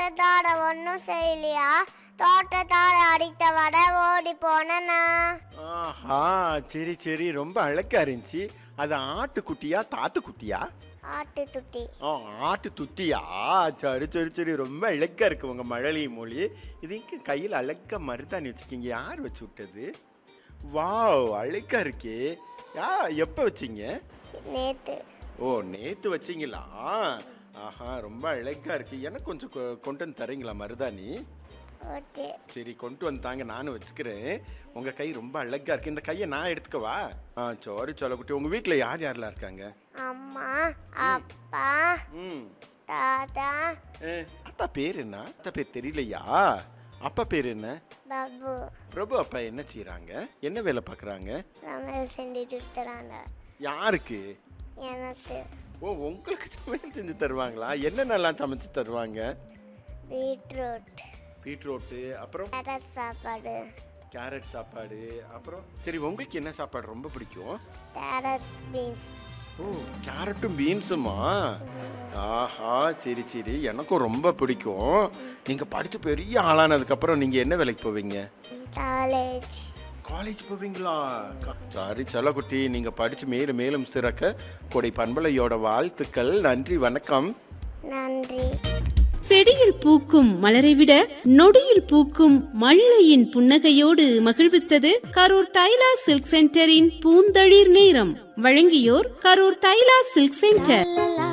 தோட்டத்தாட ஒன்றும் செய்யலையா தோட்டத்தாட அடித்த வட ஓடி போனனா ஆஹா சரி சரி ரொம்ப அழகா இருந்துச்சு அது ஆட்டுக்குட்டியா தாத்துக்குட்டியா ஆட்டு துட்டி ஆ ஆட்டு துத்தியா சரி சரி சரி ரொம்ப அழகா இருக்கு உங்க மழலை மொழி இது இங்க கையில் அழகா மருதாணி வச்சிருக்கீங்க யார் வச்சு விட்டது வாவ் அழகா இருக்கே யா எப்போ வச்சீங்க நேத்து ஓ நேத்து வச்சீங்களா ஆஹா ரொம்ப அழகா இருக்கு எனக்கு கொஞ்சம் கொ- கொண்டு வந்து தரீங்களா மருதாணி ஓகே சரி கொண்டு வந்தாங்க நானும் வச்சுக்கிறேன் உங்க கை ரொம்ப அழகா இருக்கு இந்த கையை நான் எடுத்துக்கவா ஆ சாரி சொல்லக்குட்டி உங்க வீட்டில் யார் யாரெல்லாம் இருக்காங்க அம்மா அப்பா ம் தாத்தா ஏ, அத்தா பேர் என்ன அத்தா பேர் தெரியலையா அப்பா பேர் என்ன பப்பு பிரபு அப்பா என்ன செய்றாங்க என்ன வேலை பார்க்குறாங்க சமையல் செஞ்சுட்டு தராங்க யாருக்கு எனக்கு ஓ உங்களுக்கு சமையல் செஞ்சு தருவாங்களா என்னென்னலாம் சமைச்சு தருவாங்க பீட்ரூட் பீட்ரூட்டு அப்புறம் கேரட் சாப்பாடு கேரட் சாப்பாடு அப்புறம் சரி உங்களுக்கு என்ன சாப்பாடு ரொம்ப பிடிக்கும் கேரட் பீன்ஸ் ஓ கேரட்டும் பீன்ஸுமா ஆஹா சரி சரி எனக்கும் ரொம்ப பிடிக்கும் நீங்கள் படித்து பெரிய ஆளானதுக்கப்புறம் நீங்கள் என்ன வேலைக்கு போவீங்க காலேஜ் காலேஜ் போவீங்களா க- சரி செல்லக்குட்டி நீங்கள் படித்து மேலும் மேலும் சிறக்க கொடை பண்பலையோட வாழ்த்துக்கள் நன்றி வணக்கம் நன்றி செடியில் பூக்கும் மலரை விட நொடியில் பூக்கும் மல்லையின் புன்னகையோடு மகிழ்வித்தது கரூர் தைலா சில்க் சென்டரின் பூந்தளிர் நேரம் வழங்கியோர் கரூர் தைலா சில்க் சென்டர் லா